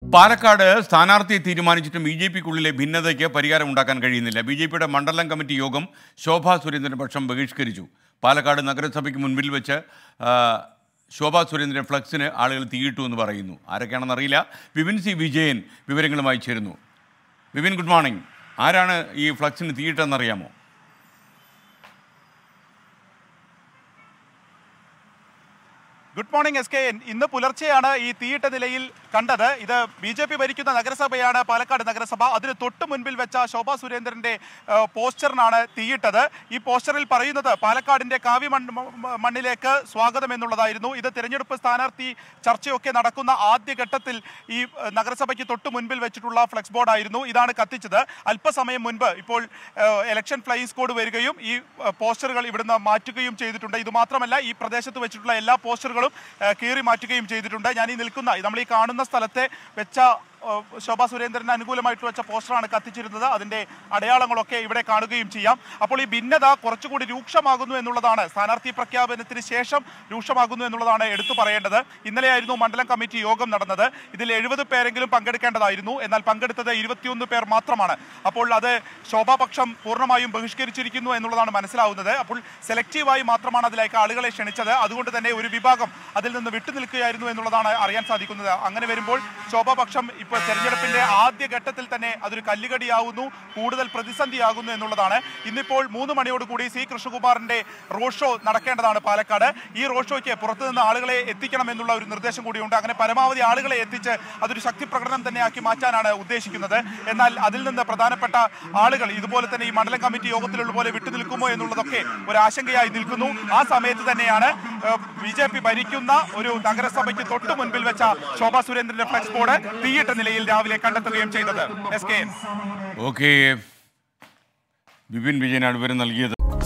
പാലക്കാട് സ്ഥാനാർത്ഥിയെ തീരുമാനിച്ചിട്ടും B J പിക്കുള്ളിലെ ഭിന്നതയ്ക്ക് പരിഹാരം ഉണ്ടാക്കാൻ കഴിയുന്നില്ല ബി ജെ പിയുടെ മണ്ഡലം കമ്മിറ്റി യോഗം ശോഭാ സുരേന്ദ്രൻ പക്ഷം ബഹിഷ്കരിച്ചു പാലക്കാട് നഗരസഭയ്ക്ക് മുൻപിൽ വെച്ച് ആ, ശോഭാ സുരേന്ദ്രൻ ഫ്ലക്സിന് ആളുകൾ തീയിട്ടു എന്ന് പറയുന്നു ആരൊക്കെയാണെന്ന് അറിയില്ല വിപിൻ സി വിജയൻ വിവരങ്ങളുമായി ചേരുന്നു വിപിൻ ഗുഡ് മോർണിംഗ് ആരാണ് ഈ ഫ്ലക്സിന് തീയിട്ടെന്നറിയാമോ good morning S K N ഇന്ന് പുലർച്ചെയാണ് ഈ തീയിട്ട നിലയിൽ കണ്ടത് ഇത് ബി ജെ പി ഭരിക്കുന്ന നഗരസഭയാണ് പാലക്കാട് നഗരസഭ അതിന് തൊട്ട് മുൻപിൽ വെച്ച ശോഭാ സുരേന്ദ്രന്റെ ആ, പോസ്റ്ററിനാണ് തീയിട്ടത് ഈ പോസ്റ്ററിൽ പറയുന്നത് പാലക്കാടിന്റെ കാവ്യ മണ്ണ് മ- മണ്ണിലേക്ക് സ്വാഗതം എന്നുള്ളതായിരുന്നു ഇത് തിരഞ്ഞെടുപ്പ് സ്ഥാനാർത്ഥി ചർച്ചയൊക്കെ നടക്കുന്ന ആദ്യഘട്ടത്തിൽ ഈ ആ, നഗരസഭയ്ക്ക് തൊട്ട് മുൻപിൽ വെച്ചിട്ടുള്ള ഫ്ലെക്സ് ബോർഡ് ആയിരുന്നു ഇതാണ് കത്തിച്ചത് അല്പസമയം മുൻപ് ഇപ്പോൾ ആ, ഇലക്ഷൻ ഫ്ലൈയിങ് സ്കോഡ് വരികയും ഈ ആ, പോസ്റ്ററുകൾ ഇവിടുന്ന് മാറ്റുകയും ചെയ്തിട്ടുണ്ട് ഇത് മാത്രമല്ല ഈ പ്രദേശത്ത് വെച്ചിട്ടുള്ള എല്ലാ പോസ്റ്ററുകളും ആ, കീറി മാറ്റുകയും ചെയ്തിട്ടുണ്ട് ഞാൻ ഈ നിൽക്കുന്ന നമ്മൾ ഈ കാണുന്ന സ്ഥലത്തെ വെച്ച ആ, ശോഭാ സുരേന്ദ്രന് അനുകൂലമായിട്ട് വെച്ച പോസ്റ്ററാണ് കത്തിച്ചിരുന്നത് അതിന്റെ അടയാളങ്ങളൊക്കെ ഇവിടെ കാണുകയും ചെയ്യാം അപ്പോൾ ഈ ഭിന്നത കുറച്ചുകൂടി രൂക്ഷമാകുന്നു എന്നുള്ളതാണ് സ്ഥാനാർത്ഥി പ്രഖ്യാപനത്തിന് ശേഷം രൂക്ഷമാകുന്നു എന്നുള്ളതാണ് എടുത്തു പറയേണ്ടത് ഇന്നലെയായിരുന്നു മണ്ഡലം കമ്മിറ്റി യോഗം നടന്നത് ഇതിൽ എഴുപത് പേരെങ്കിലും പങ്കെടുക്കേണ്ടതായിരുന്നു എന്നാൽ പങ്കെടുത്തത് ഇരുപത്തിയൊന്ന് പേർ മാത്രമാണ് അപ്പോൾ അത് ശോഭാപക്ഷം പൂർണ്ണമായും ബഹിഷ്കരിച്ചിരിക്കുന്നു എന്നുള്ളതാണ് മനസ്സിലാവുന്നത് അപ്പോൾ സെലക്റ്റീവായി മാത്രമാണ് അതിലേക്ക് ആളുകളെ ക്ഷണിച്ചത് അതുകൊണ്ട് തന്നെ ഒരു വിഭാഗം അതിൽ നിന്ന് വിട്ടുനിൽക്കുകയായിരുന്നു എന്നുള്ളതാണ് അറിയാൻ സാധിക്കുന്നത് അങ്ങനെ വരുമ്പോൾ ശോഭാപക്ഷം ഇപ്പോൾ തെരഞ്ഞെടുപ്പിന്റെ ആദ്യ ഘട്ടത്തിൽ തന്നെ അതൊരു കല്ലുകടിയാവുന്നു കൂടുതൽ പ്രതിസന്ധിയാകുന്നു എന്നുള്ളതാണ് ഇന്നിപ്പോൾ മൂന്ന് മണിയോടുകൂടി സി കൃഷ്ണകുമാറിന്റെ റോഡ് ഷോ നടക്കേണ്ടതാണ് പാലക്കാട് ഈ റോഡ് ഷോയ്ക്ക് പുറത്തുനിന്ന് ആളുകളെ എത്തിക്കണം എന്നുള്ള ഒരു നിർദ്ദേശം കൂടിയുണ്ട് അങ്ങനെ പരമാവധി ആളുകളെ എത്തിച്ച് അതൊരു ശക്തി പ്രകടനം തന്നെയാക്കി മാറ്റാനാണ് ഉദ്ദേശിക്കുന്നത് എന്നാൽ അതിൽ നിന്ന് പ്രധാനപ്പെട്ട ആളുകൾ ഇതുപോലെ തന്നെ ഈ മണ്ഡലം കമ്മിറ്റി യോഗത്തിലുള്ള പോലെ വിട്ടുനിൽക്കുമോ എന്നുള്ളതൊക്കെ ഒരു ആശങ്കയായി നിൽക്കുന്നു ആ സമയത്ത് തന്നെയാണ് ബി ജെ പി ഭരിക്കുന്ന ഒരു നഗരസഭയ്ക്ക് തൊട്ടു മുൻപിൽ വെച്ച ശോഭാ സുരേന്ദ്രന്റെ ഫ്ലക്സ് ബോർഡ് തീയിട്ട നിലയിൽ രാവിലെ കണ്ടെത്തുകയും ചെയ്തത് S K N okay Vipin വിജയനാണ് വിവരം നൽകിയത്